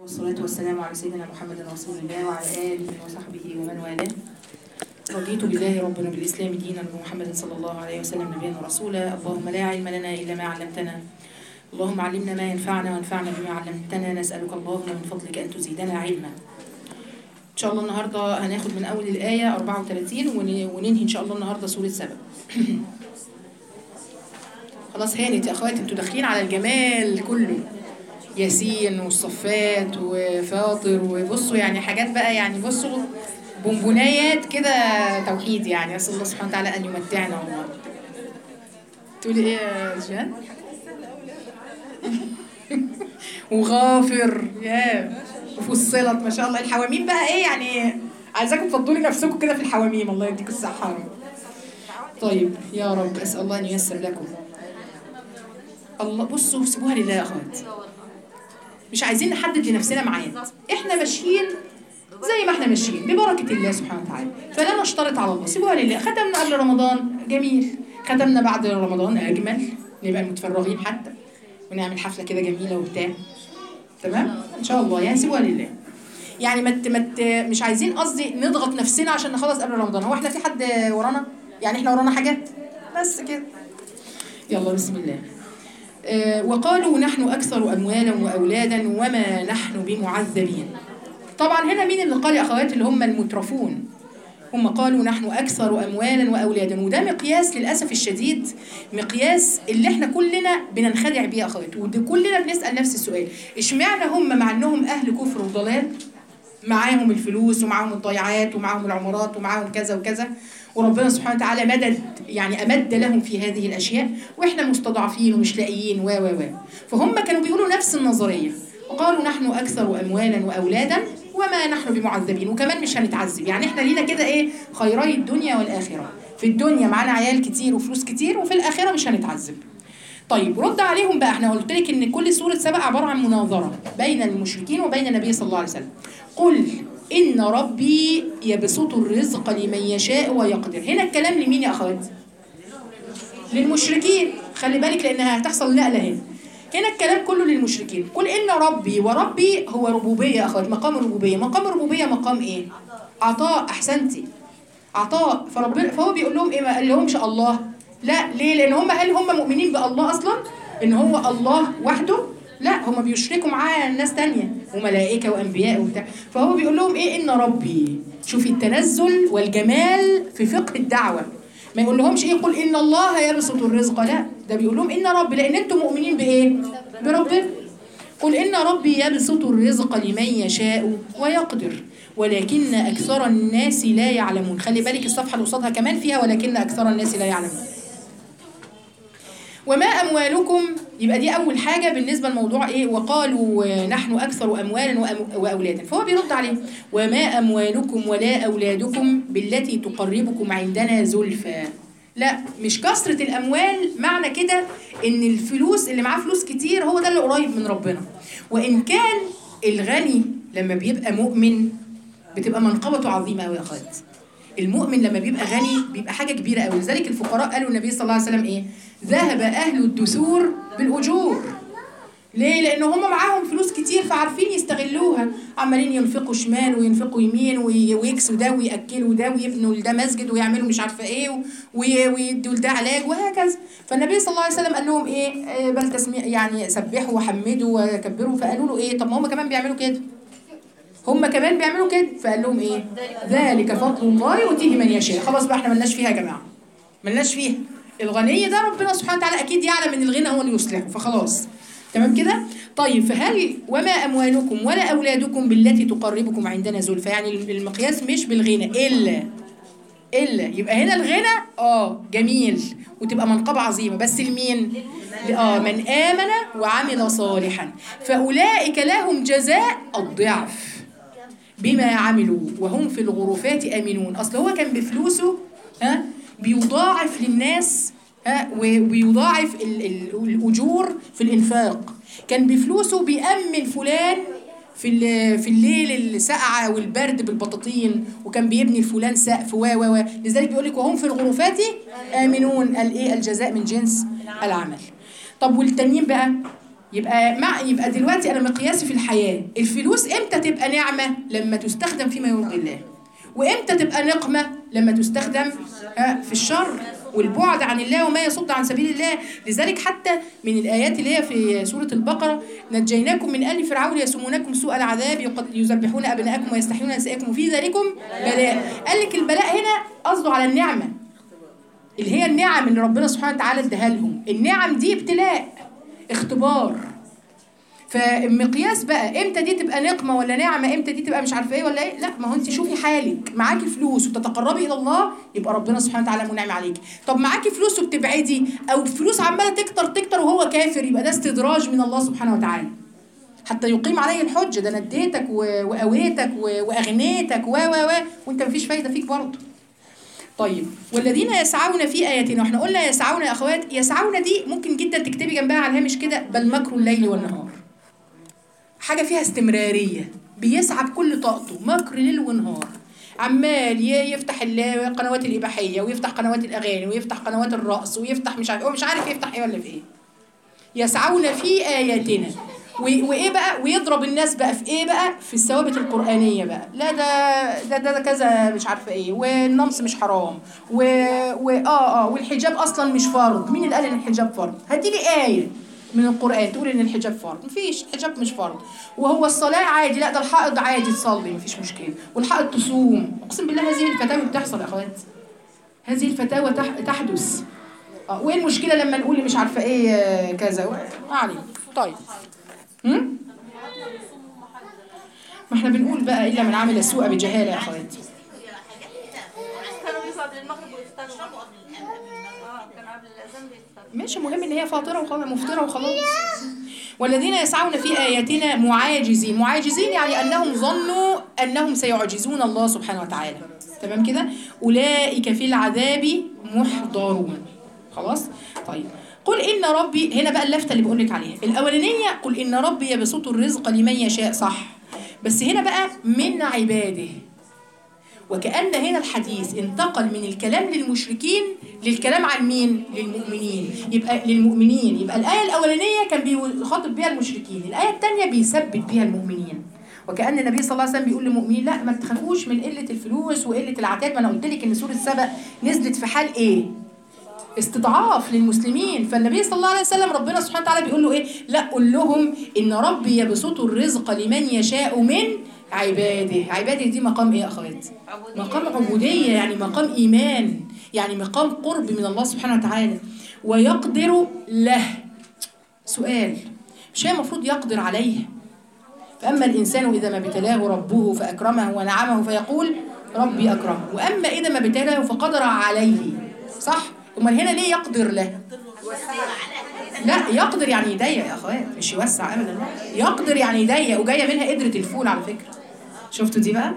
والصلاة والسلام على سيدنا محمد رسول الله وعلى آله وصحبه ومن والاه رضيت بالله ربنا بالإسلام دينا ومحمد صلى الله عليه وسلم نبيا ورسولا اللهم لا علم لنا إلا ما علمتنا اللهم علمنا ما ينفعنا وانفعنا بما علمتنا نسألك اللهم من فضلك أن تزيدنا علما إن شاء الله النهاردة هناخد من أول الآية 34 ون- وننهي إن شاء الله النهاردة سورة سبع خلاص هانت يا أخواتي انتوا داخلين على الجمال كله ياسين والصفات وفاطر وبصوا يعني حاجات بقى يعني بصوا بونبونايات كده توحيد يعني اسال الله سبحانه وتعالى ان يمتعنا والله تقولي ايه يا جان وغافر يا وفصلت ما شاء الله الحواميم بقى ايه يعني عايزاكم تفضلوا نفسكم كده في الحواميم الله يديكم الصحه طيب يا رب اسال الله ان ييسر لكم الله بصوا سيبوها لله يا اخوات مش عايزين نحدد لنفسنا ميعاد احنا ماشيين زي ما احنا ماشيين ببركه الله سبحانه وتعالى فلا نشترط على الله سيبوها لله ختمنا قبل رمضان جميل ختمنا بعد رمضان اجمل نبقى متفرغين حتى ونعمل حفله كده جميله وبتاع تمام ان شاء الله يعني سيبوها لله يعني ما مت مت مش عايزين قصدي نضغط نفسنا عشان نخلص قبل رمضان هو احنا في حد ورانا يعني احنا ورانا حاجات بس كده يلا بسم الله آه، وقالوا نحن أكثر أموالا وأولادا وما نحن بمعذبين طبعا هنا مين اللي قال يا أخواتي اللي هم المترفون هم قالوا نحن أكثر أموالا وأولادا وده مقياس للأسف الشديد مقياس اللي احنا كلنا بننخدع بيه يا أخواتي وكلنا بنسأل نفس السؤال اشمعنى هم مع أنهم أهل كفر وضلال معاهم الفلوس ومعاهم الضيعات ومعاهم العمارات ومعاهم كذا وكذا وربنا سبحانه وتعالى مدد يعني أمد لهم في هذه الأشياء وإحنا مستضعفين ومش لاقيين و و و فهم كانوا بيقولوا نفس النظرية وقالوا نحن أكثر أموالا وأولادا وما نحن بمعذبين وكمان مش هنتعذب يعني إحنا لينا كده إيه خيري الدنيا والآخرة في الدنيا معانا عيال كتير وفلوس كتير وفي الآخرة مش هنتعذب طيب رد عليهم بقى احنا قلت لك ان كل سوره سبع عباره عن مناظره بين المشركين وبين النبي صلى الله عليه وسلم قل ان ربي يبسط الرزق لمن يشاء ويقدر هنا الكلام لمين يا اخوات للمشركين خلي بالك لانها هتحصل نقله هنا هنا الكلام كله للمشركين قل ان ربي وربي هو ربوبيه يا اخوات مقام الربوبيه مقام الربوبيه مقام ايه عطاء احسنتي عطاء فربنا فهو بيقول لهم ايه ما قال لهمش الله لا ليه لان هم قال هم مؤمنين بالله اصلا ان هو الله وحده لا هم بيشركوا معاه ناس تانية وملائكه وانبياء وبتاع فهو بيقول لهم ايه ان ربي شوفي التنزل والجمال في فقه الدعوه ما يقول لهمش ايه قل ان الله يبسط الرزق لا ده بيقول لهم ان ربي لان انتم مؤمنين بايه بربنا قل إن ربي يبسط الرزق لمن يشاء ويقدر ولكن أكثر الناس لا يعلمون خلي بالك الصفحة اللي قصادها كمان فيها ولكن أكثر الناس لا يعلمون وما أموالكم يبقى دي أول حاجة بالنسبة لموضوع إيه وقالوا آه، نحن أكثر أموالا وأم- وأولادا فهو بيرد عليه وما أموالكم ولا أولادكم بالتي تقربكم عندنا زلفى لا مش كثرة الأموال معنى كده إن الفلوس اللي معاه فلوس كتير هو ده اللي قريب من ربنا وإن كان الغني لما بيبقى مؤمن بتبقى منقبته عظيمة أوي يا أخوات المؤمن لما بيبقى غني بيبقى حاجة كبيرة أوي لذلك الفقراء قالوا النبي صلى الله عليه وسلم إيه ذهب أهل الدثور بالأجور ليه؟ لأن هم معاهم فلوس كتير فعارفين يستغلوها عمالين ينفقوا شمال وينفقوا يمين وي- ويكسوا ده ويأكلوا ده ويبنوا لده مسجد ويعملوا مش عارفة إيه و- وي- ويدوا لده علاج وهكذا فالنبي صلى الله عليه وسلم قال لهم إيه آه، بل تسمي يعني سبحوا وحمدوا وكبروا فقالوا له إيه طب ما هم كمان بيعملوا كده هم كمان بيعملوا كده فقال لهم ايه ذلك فضل الله يؤتيه من يشاء خلاص بقى احنا ملناش فيها يا جماعه ملناش فيها الغني ده ربنا سبحانه وتعالى اكيد يعلم ان الغنى هو اللي يصلحه فخلاص تمام كده طيب فهل وما اموالكم ولا اولادكم بالتي تقربكم عندنا زلفى يعني المقياس مش بالغنى الا الا يبقى هنا الغنى اه جميل وتبقى منقبه عظيمه بس لمين اه من امن وعمل صالحا فاولئك لهم جزاء الضعف بما عملوا وهم في الغرفات امنون اصل هو كان بفلوسه ها بيضاعف للناس ها وبيضاعف ال- ال- الاجور في الانفاق كان بفلوسه بيأمن فلان في ال- في الليل السقعه والبرد بالبطاطين وكان بيبني لفلان سقف و و و لذلك بيقول لك وهم في الغرفات امنون الايه الجزاء من جنس العمل طب والتانيين بقى يبقى مع يبقى دلوقتي انا مقياسي في الحياه الفلوس امتى تبقى نعمه لما تستخدم فيما يرضي الله وامتى تبقى نقمه لما تستخدم آه، في الشر والبعد عن الله وما يصد عن سبيل الله لذلك حتى من الايات اللي هي في سوره البقره نجيناكم من ال فرعون يسومونكم سوء العذاب يقد- يذبحون ابناءكم ويستحيون نساءكم وفي ذلكم بلاء قال لك البلاء هنا قصده على النعمه اللي هي النعم اللي ربنا سبحانه وتعالى اداها لهم النعم دي ابتلاء اختبار فالمقياس بقى امتى دي تبقى نقمه ولا نعمه امتى دي تبقى مش عارفه ايه ولا ايه لا ما هو انت شوفي حالك معاكي فلوس وتتقربي الى الله يبقى ربنا سبحانه وتعالى منعم عليكي طب معاكي فلوس وبتبعدي او فلوس عماله تكتر تكتر وهو كافر يبقى ده استدراج من الله سبحانه وتعالى حتى يقيم علي الحجه ده انا اديتك و- وقويتك و- واغنيتك و و و وانت مفيش فايده فيك برضه طيب والذين يسعون في اياتنا واحنا قلنا يسعون يا اخوات يسعون دي ممكن جدا تكتبي جنبها على الهامش كده بل مكر الليل والنهار حاجه فيها استمراريه بيسعى بكل طاقته مكر ليل ونهار عمال ي- يفتح ال- القنوات الاباحيه ويفتح قنوات الاغاني ويفتح قنوات الرقص ويفتح مش عارف هو مش عارف يفتح ايه ولا في ايه يسعون في اياتنا و- وايه بقى ويضرب الناس بقى في ايه بقى في الثوابت القرانيه بقى لا ده ده ده, ده كذا مش عارفه ايه والنمس مش حرام و, و اه اه والحجاب اصلا مش فرض مين اللي قال ان الحجاب فرض هاتي لي ايه من القران تقول ان الحجاب فرض مفيش الحجاب مش فرض وهو الصلاه عادي لا ده الحائض عادي تصلي مفيش مشكله والحائض تصوم اقسم بالله هذه الفتاوى بتحصل يا اخوات هذه الفتاوى تح- تحدث اه وايه المشكله لما نقول مش عارفه ايه آه، كذا و- ما علينا طيب هم؟ ما احنا بنقول بقى الا من عمل السوء بجهاله يا اخوات كانوا بيصلوا المغرب ويفطروا اه كانوا قبل الاذان بيفطروا ماشي مهم ان هي فاطره وخلاص مفطره وخلاص والذين يسعون في اياتنا معاجزين معاجزين يعني انهم ظنوا انهم سيعجزون الله سبحانه وتعالى تمام كده اولئك في العذاب محضرون خلاص طيب قل ان ربي هنا بقى اللفته اللي بقول لك عليها الاولانيه قل ان ربي يبسط الرزق لمن يشاء صح بس هنا بقى من عباده وكأن هنا الحديث انتقل من الكلام للمشركين للكلام عن مين؟ للمؤمنين يبقى للمؤمنين يبقى الآية الأولانية كان بيخاطب بيها المشركين الآية الثانية بيثبت بيها المؤمنين وكأن النبي صلى الله عليه وسلم بيقول للمؤمنين لا ما تخافوش من قلة الفلوس وقلة العتاد ما أنا قلت لك إن سورة سبأ نزلت في حال إيه؟ استضعاف للمسلمين فالنبي صلى الله عليه وسلم ربنا سبحانه وتعالى بيقول له ايه لا قل لهم ان ربي يبسط الرزق لمن يشاء من عباده عباده دي مقام ايه يا اخوات مقام عبوديه يعني مقام ايمان يعني مقام قرب من الله سبحانه وتعالى ويقدر له سؤال مش هي المفروض يقدر عليه فأما الإنسان إذا ما ابتلاه ربه فأكرمه ونعمه فيقول ربي أكرمه وأما إذا ما ابتلاه فقدر عليه صح؟ أمال هنا ليه يقدر له؟ لا يقدر يعني يضيق يا أخوات مش يوسع أبدا لا يقدر يعني يضيق وجاية منها قدرة الفول على فكرة شفتوا دي بقى؟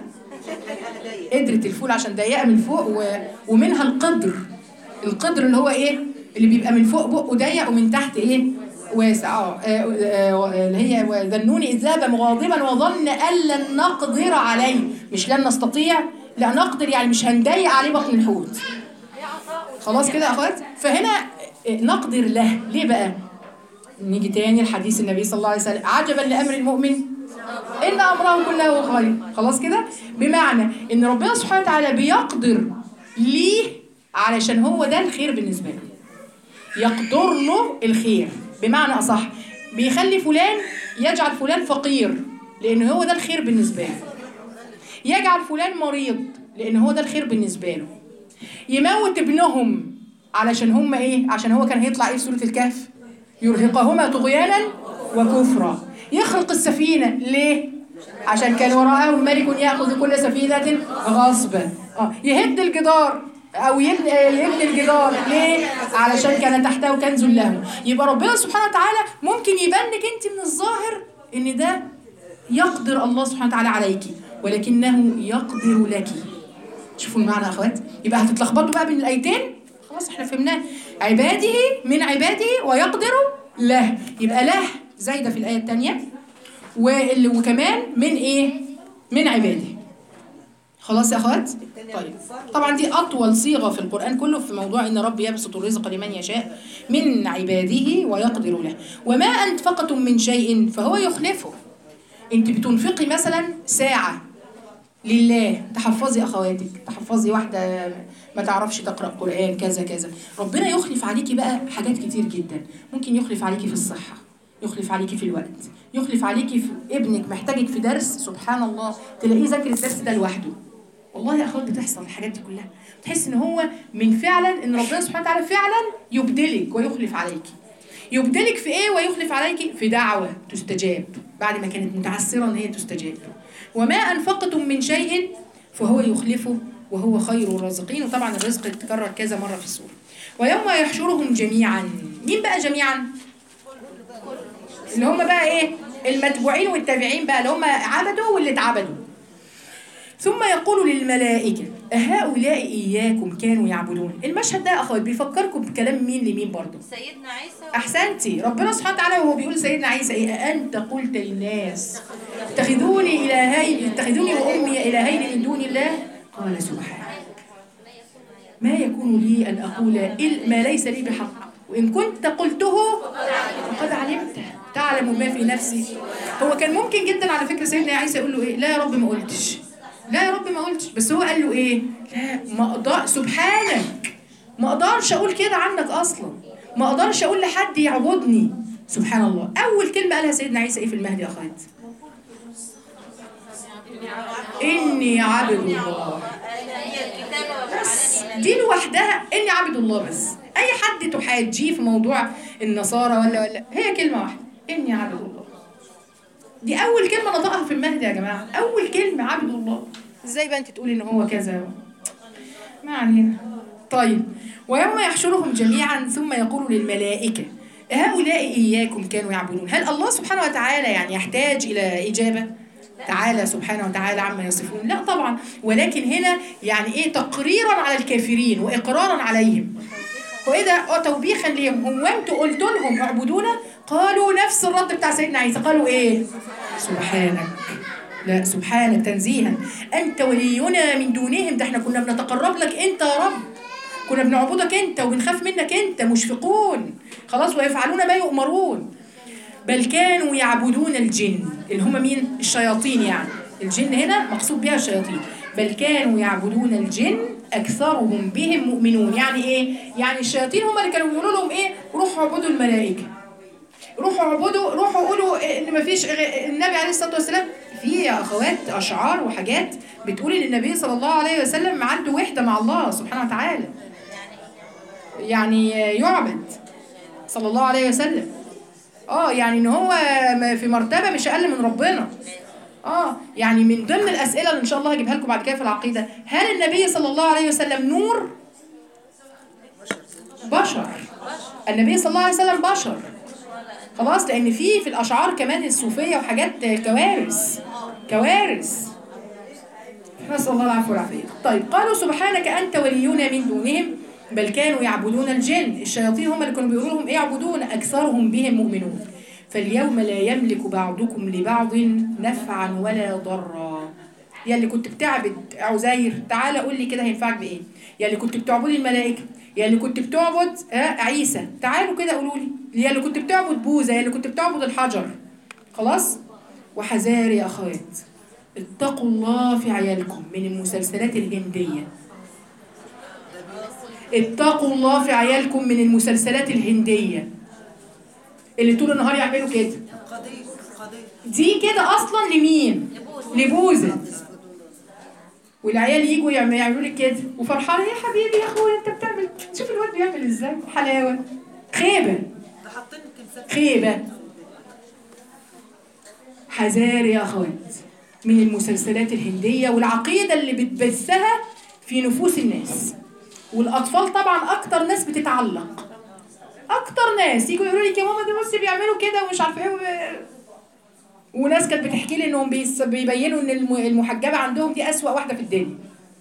قدرة الفول عشان ضيقة من فوق و... ومنها القدر القدر اللي هو إيه؟ اللي بيبقى من فوق بقه ضيق ومن تحت إيه؟ واسع اه آه، آه، اللي هي وذنون إذ ذهب مغاضبا وظن أن لن نقدر عليه مش لن نستطيع لا نقدر يعني مش هنضيق عليه بطن الحوت خلاص كده يا اخوات فهنا نقدر له ليه بقى نيجي تاني الحديث النبي صلى الله عليه وسلم عجبا لامر المؤمن ان امره كله خير خلاص كده بمعنى ان ربنا سبحانه وتعالى بيقدر ليه علشان هو ده الخير بالنسبه له يقدر له الخير بمعنى اصح بيخلي فلان يجعل فلان فقير لان هو ده الخير بالنسبه له يجعل فلان مريض لان هو ده الخير بالنسبه له يموت ابنهم علشان هم ايه عشان هو كان هيطلع ايه في سوره الكهف يرهقهما طغيانا وكفرا يخلق السفينه ليه عشان كان وراءهم ملك ياخذ كل سفينه غصبا اه يهد الجدار او يبني يبني الجدار ليه علشان كان تحته كنز له يبقى ربنا سبحانه وتعالى ممكن يبان لك انت من الظاهر ان ده يقدر الله سبحانه وتعالى عليك ولكنه يقدر لك شوفوا المعنى يا اخوات يبقى هتتلخبطوا بقى بين الايتين خلاص احنا فهمناه عباده من عباده ويقدر له يبقى له زايده في الايه الثانيه وكمان من ايه من عباده خلاص يا اخوات طيب طبعا دي اطول صيغه في القران كله في موضوع ان ربي يبسط الرزق لمن يشاء من عباده ويقدر له وما انفقتم من شيء فهو يخلفه انت بتنفقي مثلا ساعه لله تحفظي اخواتك تحفظي واحده ما تعرفش تقرا قران كذا كذا ربنا يخلف عليكي بقى حاجات كتير جدا ممكن يخلف عليكي في الصحه يخلف عليكي في الوقت يخلف عليكي في ابنك محتاجك في درس سبحان الله تلاقيه ذاكر الدرس ده لوحده والله يا اخوات بتحصل الحاجات دي كلها تحس ان هو من فعلا ان ربنا سبحانه وتعالى فعلا يبدلك ويخلف عليكي يبدلك في ايه ويخلف عليك في دعوه تستجاب بعد ما كانت متعسره ان هي تستجاب وما انفقتم من شيء فهو يخلفه وهو خير الرازقين وطبعا الرزق اتكرر كذا مره في السوره ويوم يحشرهم جميعا مين بقى جميعا اللي هم بقى ايه المتبوعين والتابعين بقى اللي هم عبدوا واللي اتعبدوا ثم يقول للملائكة أهؤلاء إياكم كانوا يعبدون المشهد ده يا أخوات بيفكركم بكلام مين لمين برضه سيدنا عيسى أحسنتي ربنا سبحانه وتعالى وهو بيقول سيدنا عيسى إيه أنت قلت للناس اتخذوني إلهين اتخذوني وأمي إلهين من دون الله قال سبحانك ما يكون لي أن أقول إل ما ليس لي بحق وإن كنت قلته فقد علمته تعلم ما في نفسي هو كان ممكن جدا على فكرة سيدنا عيسى يقول له إيه لا يا رب ما قلتش لا يا رب ما قلتش بس هو قال له إيه لا ما أقدر سبحانك ما أقدرش أقول كده عنك أصلا ما أقدرش أقول لحد يعبدني سبحان الله أول كلمة قالها سيدنا عيسى إيه في المهدي يا أخوات إني عبد الله هي الكتابة بس وجعلني دي لوحدها اني عبد الله بس اي حد تحاجيه في موضوع النصارى ولا ولا هي كلمه واحده اني عبد الله دي اول كلمه نطقها في المهد يا جماعه اول كلمه عبد الله ازاي بقى انت تقولي ان هو كذا ما علينا طيب ويوم يحشرهم جميعا ثم يقول للملائكه هؤلاء اياكم كانوا يعبدون هل الله سبحانه وتعالى يعني يحتاج الى اجابه تعالى سبحانه وتعالى عما يصفون لا طبعا ولكن هنا يعني ايه تقريرا على الكافرين واقرارا عليهم واذا توبيخا ليهم هو انتوا قلتوا لهم اعبدونا قالوا نفس الرد بتاع سيدنا عيسى قالوا ايه سبحانك لا سبحانك تنزيها انت ولينا من دونهم ده احنا كنا بنتقرب لك انت يا رب كنا بنعبدك انت وبنخاف منك انت مشفقون خلاص ويفعلون ما يؤمرون بل كانوا يعبدون الجن اللي هم مين الشياطين يعني الجن هنا مقصود بها الشياطين بل كانوا يعبدون الجن اكثرهم بهم مؤمنون يعني ايه يعني الشياطين هم اللي كانوا بيقولوا لهم ايه روحوا اعبدوا الملائكه روحوا اعبدوا روحوا قولوا ان مفيش غ- النبي عليه الصلاه والسلام في يا اخوات اشعار وحاجات بتقول ان النبي صلى الله عليه وسلم عنده وحده مع الله سبحانه وتعالى يعني يعبد صلى الله عليه وسلم اه يعني ان هو م- في مرتبه مش اقل من ربنا اه يعني من ضمن الاسئله اللي ان شاء الله هجيبها لكم بعد كده في العقيده هل النبي صلى الله عليه وسلم نور بشر النبي صلى الله عليه وسلم بشر خلاص لان في في الاشعار كمان الصوفيه وحاجات كوارث كوارث نسال الله العفو والعافيه طيب قالوا سبحانك انت ولينا من دونهم بل كانوا يعبدون الجن الشياطين هم اللي كانوا بيقولوا لهم ايه يعبدون اكثرهم بهم مؤمنون فاليوم لا يملك بعضكم لبعض نفعا ولا ضرا يا اللي كنت بتعبد عزير تعالى قول لي كده هينفعك بايه يا اللي كنت بتعبدي الملائكه يا اللي كنت بتعبد ها عيسى تعالوا كده قولوا لي يا اللي كنت بتعبد بوذا يا اللي كنت بتعبد الحجر خلاص وحذار يا اخوات اتقوا الله في عيالكم من المسلسلات الهنديه اتقوا الله في عيالكم من المسلسلات الهنديه اللي طول النهار يعملوا كده قضية قضية دي كده اصلا لمين لبوذا والعيال يجوا يعم- يعملوا لك كده وفرحانه يا حبيبي يا اخويا انت بتعمل شوف الواد بيعمل ازاي حلاوه خيبه ده حاطين تمثال خيبه حذار يا اخوات من المسلسلات الهنديه والعقيده اللي بتبثها في نفوس الناس والاطفال طبعا اكتر ناس بتتعلق اكتر ناس يجوا يقولوا لك يا ماما ده بصي بيعملوا كده ومش عارفه ايه و- وناس كانت بتحكي لي انهم بيس- بيبينوا ان الم- المحجبه عندهم دي اسوأ واحده في الدنيا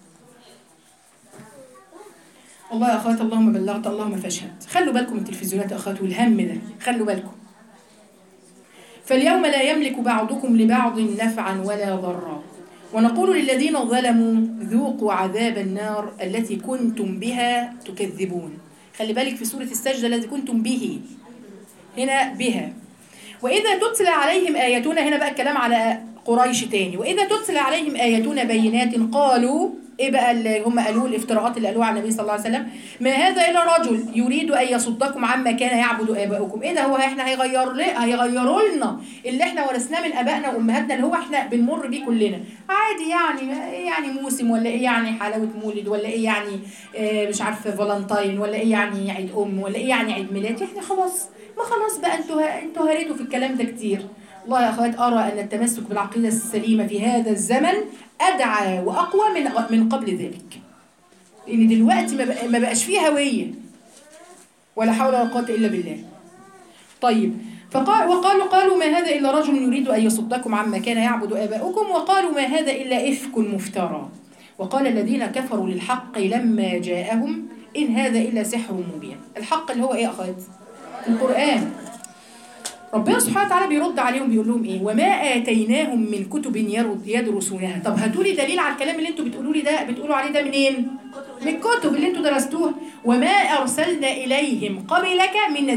والله يا اخوات اللهم بلغت اللهم فاشهد خلوا بالكم من التلفزيونات يا اخوات والهم ده خلوا بالكم فاليوم لا يملك بعضكم لبعض نفعا ولا ضرا ونقول للذين ظلموا ذوقوا عذاب النار التي كنتم بها تكذبون خلي بالك في سورة السجدة الذي كنتم به هنا بها وإذا تتلى عليهم آياتنا هنا بقى الكلام على قريش تاني وإذا تتلى عليهم آياتنا بينات قالوا إيه بقى اللي هم قالوه الافتراءات اللي قالوها على النبي صلى الله عليه وسلم ما هذا إلا رجل يريد أن يصدكم عما كان يعبد آباؤكم إيه ده هو إحنا هيغير ليه هيغيروا لنا اللي إحنا ورثناه من آبائنا وأمهاتنا اللي هو إحنا بنمر بيه كلنا عادي يعني إيه يعني موسم ولا إيه يعني حلاوة مولد ولا إيه يعني آه مش عارفة فالنتاين ولا إيه يعني عيد أم ولا إيه يعني عيد ميلاد إحنا خلاص ما خلاص بقى انتوا انتوا هريتوا في الكلام ده كتير والله يا اخوات ارى ان التمسك بالعقيده السليمه في هذا الزمن ادعى واقوى من من قبل ذلك لان دلوقتي ما بق- ما بقاش فيه هويه ولا حول ولا قوه الا بالله طيب فقال وقالوا قالوا ما هذا الا رجل يريد ان يصدكم عما كان يعبد اباؤكم وقالوا ما هذا الا افك مفترى وقال الذين كفروا للحق لما جاءهم ان هذا الا سحر مبين الحق اللي هو ايه يا اخوات القرآن ربنا سبحانه وتعالى بيرد عليهم بيقول لهم ايه وما اتيناهم من كتب يرد- يدرسونها طب هاتوا لي دليل على الكلام اللي انتوا بتقولوا لي ده بتقولوا عليه ده منين من الكتب اللي انتوا درستوها وما ارسلنا اليهم قبلك من